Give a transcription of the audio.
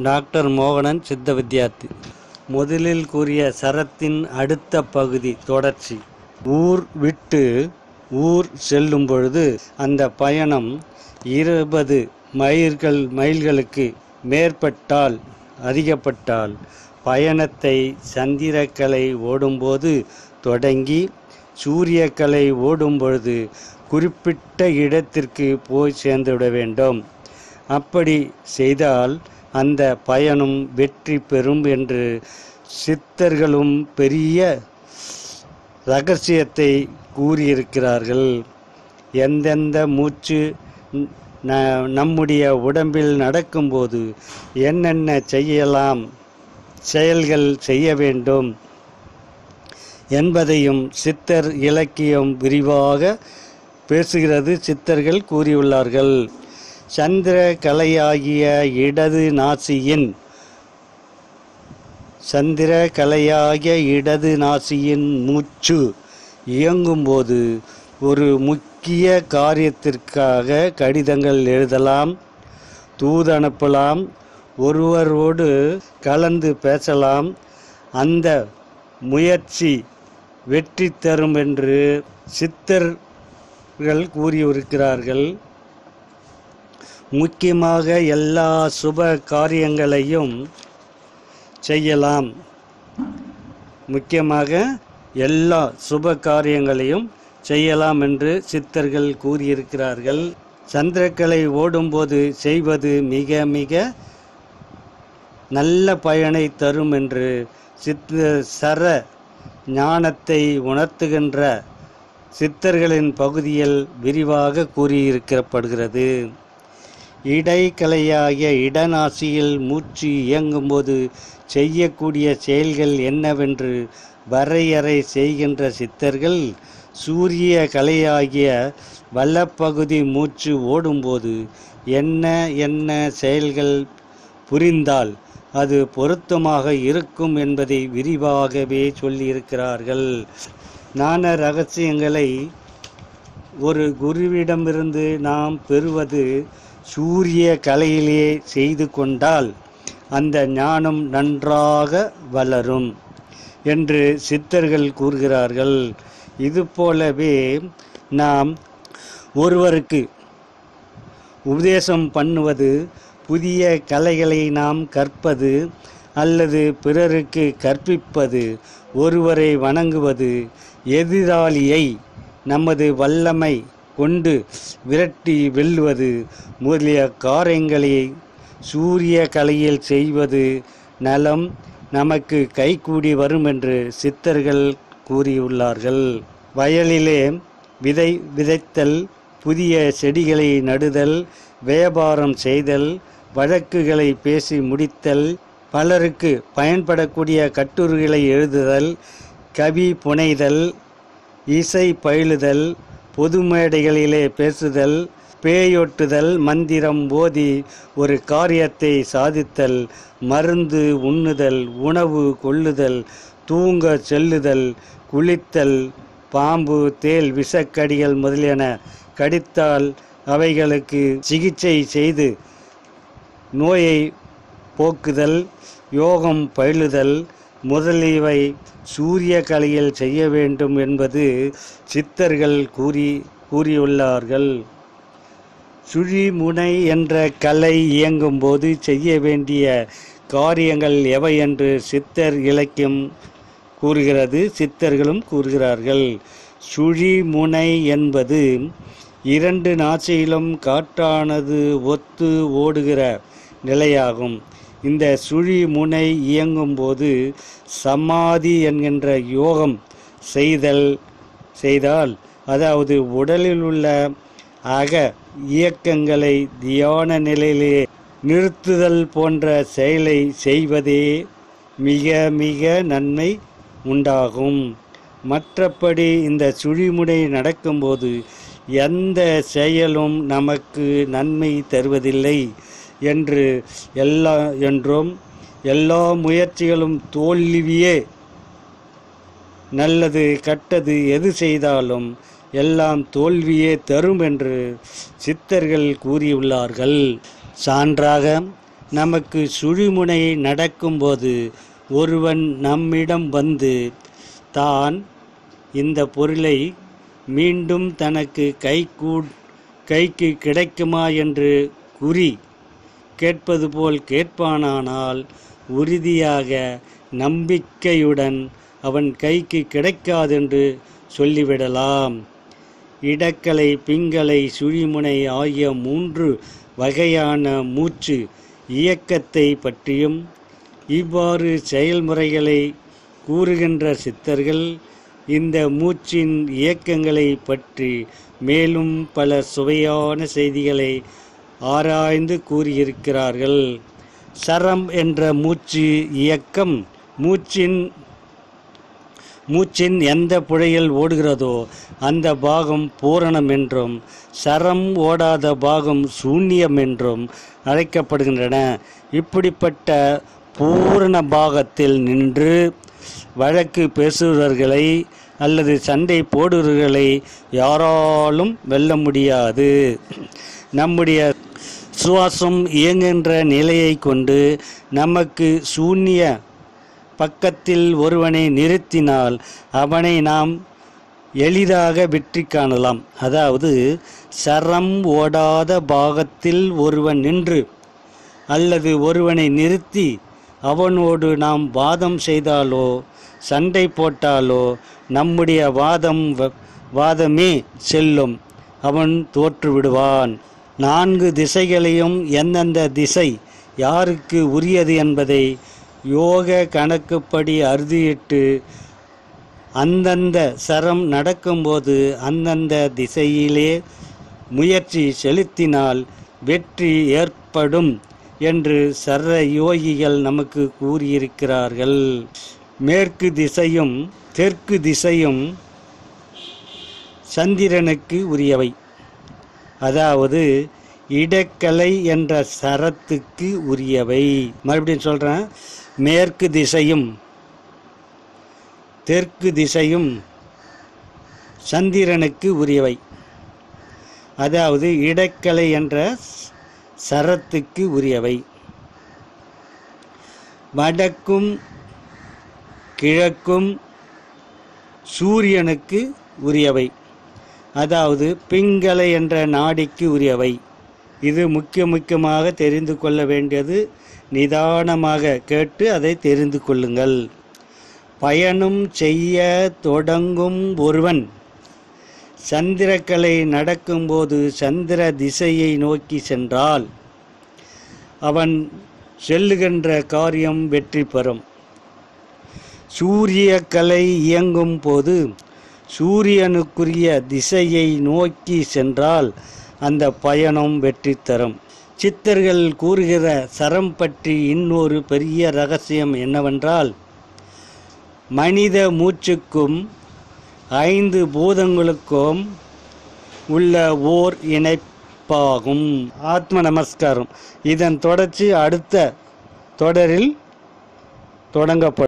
doctor மோகனன் சித்த வித்யார்த்தி முதலில் கூறிய சரத்தின் அடுத்த பகுதி தொடர்ச்சி ஊர் விட்டு ஊர் செல்லும் பொழுது அந்த பயணம் இருபது மைல்கள் மைல்களுக்கு மேற்பட்டால் அதிகப்பட்டால் பயணத்தை சந்திரக்கலை ஓடும்போது தொடங்கி சூரியக்கலை ஓடும் பொழுது குறிப்பிட்ட இடத்திற்கு போய் சேர்ந்துவிட வேண்டும் அப்படி செய்தால் அந்த பயணம் வெற்றி பெறும் என்று சித்தர்களும் பெரிய ரகசியத்தை கூறியிருக்கிறார்கள் எந்தெந்த மூச்சு ந- நம்முடைய உடம்பில் நடக்கும்போது என்னென்ன செய்யலாம் செயல்கள் செய்ய வேண்டும் என்பதையும் சித்தர் இலக்கியம் விரிவாக பேசுகிறது சித்தர்கள் கூறியுள்ளார்கள் சந்திர கலையாகிய இடது நாசியின் சந்திர கலையாகிய இடது நாசியின் மூச்சு இயங்கும்போது ஒரு முக்கிய காரியத்திற்காக கடிதங்கள் எழுதலாம் தூது அனுப்பலாம் ஒருவரோடு கலந்து பேசலாம் அந்த முயற்சி வெற்றி தரும் என்று சித்தர்கள் கூறியிருக்கிறார்கள் முக்கியமாக எல்லா சுப காரியங்களையும் செய்யலாம் முக்கியமாக எல்லா சுப காரியங்களையும் செய்யலாம் என்று சித்தர்கள் கூறியிருக்கிறார்கள் சந்திரக்கலை ஓடும்போது செய்வது மிக மிக நல்ல பயனை தரும் என்று சித்த சர ஞானத்தை உணர்த்துகின்ற சித்தர்களின் பகுதியில் விரிவாக கூறியிருக்கப்படுகிறது இடைக்கலையாகிய இடநாசியில் மூச்சு இயங்கும்போது செய்யக்கூடிய செயல்கள் என்னவென்று வரையறை செய்கின்ற சித்தர்கள் சூரிய கலையாகிய வல்லப்பகுதி மூச்சு ஓடும்போது என்ன என்ன செயல்கள் புரிந்தால் அது பொருத்தமாக இருக்கும் என்பதை விரிவாகவே சொல்லியிருக்கிறார்கள் ஞான ரகசியங்களை ஒரு குருவிடமிருந்து நாம் பெறுவது சூரிய கலையிலே செய்து கொண்டால் அந்த ஞானம் நன்றாக வளரும் என்று சித்தர்கள் கூறுகிறார்கள் இது போலவே நாம் ஒருவருக்கு உபதேசம் பண்ணுவது புதிய கலைகளை நாம் கற்பது அல்லது பிறருக்கு கற்பிப்பது ஒருவரை வணங்குவது எதிராளியை நமது வல்லமை கொண்டு விரட்டி வெல்லுவது முதலிய காரியங்களை சூரிய கலையில் செய்வது நலம் நமக்கு கைகூடி வரும் என்று சித்தர்கள் கூறியுள்ளார்கள் வயலிலே விதை விதைத்தல் புதிய செடிகளை நடுதல் வியாபாரம் செய்தல் வழக்குகளை பேசி முடித்தல் பலருக்கு பயன்படக்கூடிய கட்டுரைகளை எழுதுதல் கவி புனைதல் இசை பயிலுதல் பொது மேடைகளிலே பேசுதல் பேயொட்டுதல் மந்திரம் ஓதி ஒரு காரியத்தை சாதித்தல் மருந்து உண்ணுதல் உணவு கொள்ளுதல் தூங்க செல்லுதல் குளித்தல் பாம்பு தேல் விஷக்கடிகள் முதலியன கடித்தால் அவைகளுக்கு சிகிச்சை செய்து நோயை போக்குதல் யோகம் பயிலுதல் முதலியவை சூரிய கலையில் செய்ய வேண்டும் என்பது சித்தர்கள் கூறி கூறியுள்ளார்கள் சுழிமுனை என்ற கலை இயங்கும்போது செய்ய வேண்டிய காரியங்கள் எவை என்று சித்தர் இலக்கியம் கூறுகிறது சித்தர்களும் கூறுகிறார்கள் சுழிமுனை என்பது இரண்டு நாசியிலும் காற்றானது ஒத்து ஓடுகிற நிலையாகும் இந்த சுழி முனை இயங்கும்போது சமாதி என்கின்ற யோகம் செய்தல் செய்தால் அதாவது உடலில் உள்ள அக இயக்கங்களை தியான நிலையிலே நிறுத்துதல் போன்ற செயலை செய்வதே மிக மிக நன்மை உண்டாகும் மற்றபடி இந்த சுழிமுனை நடக்கும்போது எந்த செயலும் நமக்கு நன்மை தருவதில்லை என்று எல்லா என்றும் எல்லா முயற்சிகளும் தோல்வியே நல்லது கெட்டது எது செய்தாலும் எல்லாம் தோல்வியே தரும் என்று சித்தர்கள் கூறியுள்ளார்கள் சான்றாக நமக்கு சுழிமுனை நடக்கும்போது ஒருவன் நம்மிடம் வந்து தான் இந்த பொருளை மீண்டும் தனக்கு கைகூ கைக்கு கிடைக்குமா என்று குறி கேட்பது போல் கேட்பானானால் உறுதியாக நம்பிக்கையுடன் அவன் கைக்கு கிடைக்காதென்று சொல்லிவிடலாம் இடக்கலை பிங்களை சுழிமுனை ஆகிய மூன்று வகையான மூச்சு இயக்கத்தை பற்றியும் இவ்வாறு செயல்முறைகளை கூறுகின்ற சித்தர்கள் இந்த மூச்சின் இயக்கங்களை பற்றி மேலும் பல சுவையான செய்திகளை ஆராய்ந்து கூறியிருக்கிறார்கள் சரம் என்ற மூச்சு இயக்கம் மூச்சின் மூச்சின் எந்த புழையில் ஓடுகிறதோ அந்த பாகம் பூரணம் என்றும் சரம் ஓடாத பாகம் சூன்யம் என்றும் அழைக்கப்படுகின்றன இப்படிப்பட்ட பூரண பாகத்தில் நின்று வழக்கு பேசுபவர்களை அல்லது சண்டை போடுபவர்களை யாராலும் வெல்ல முடியாது நம்முடைய சுவாசம் இயங்குகின்ற நிலையை கொண்டு நமக்கு சூன்ய பக்கத்தில் ஒருவனை நிறுத்தினால் அவனை நாம் எளிதாக வெற்றி காணலாம் அதாவது சரம் ஓடாத பாகத்தில் ஒருவன் நின்று அல்லது ஒருவனை நிறுத்தி அவனோடு நாம் வாதம் செய்தாலோ சண்டை போட்டாலோ நம்முடைய வாதம் வ- வாதமே செல்லும் அவன் தோற்று விடுவான் நான்கு திசைகளையும் எந்தெந்த திசை யாருக்கு உரியது என்பதை யோக கணக்குப்படி அறுதியிட்டு அந்தந்த சரம் நடக்கும்போது அந்தந்த திசையிலே முயற்சி செலுத்தினால் வெற்றி ஏற்படும் என்று சர்வ யோகிகள் நமக்கு கூறியிருக்கிறார்கள் மேற்கு திசையும் தெற்கு திசையும் சந்திரனுக்கு உரியவை அதாவது இடக்கலை என்ற சரத்துக்கு உரியவை மறுபடியும் சொல்கிறேன் மேற்கு திசையும் தெற்கு திசையும் சந்திரனுக்கு உரியவை அதாவது இடக்கலை என்ற சரத்துக்கு உரியவை வடக்கும் கிழக்கும் சூரியனுக்கு உரியவை அதாவது பிங்களை என்ற நாடிக்கு உரியவை இது முக்கிய முக்கியமாக தெரிந்து கொள்ள வேண்டியது நிதானமாக கேட்டு அதை தெரிந்து கொள்ளுங்கள் பயணம் செய்ய தொடங்கும் ஒருவன் சந்திரக்கலை நடக்கும்போது சந்திர திசையை நோக்கி சென்றால் அவன் செல்லுகின்ற காரியம் வெற்றி பெறும் சூரிய கலை இயங்கும் போது சூரியனுக்குரிய திசையை நோக்கி சென்றால் அந்த பயணம் வெற்றி தரும் சித்தர்கள் கூறுகிற சரம் பற்றி இன்னொரு பெரிய ரகசியம் என்னவென்றால் மனித மூச்சுக்கும் ஐந்து பூதங்களுக்கும் உள்ள ஓர் இணைப்பாகும் ஆத்ம நமஸ்காரம் இதன் தொடர்ச்சி அடுத்த தொடரில் தொடங்கப்படும்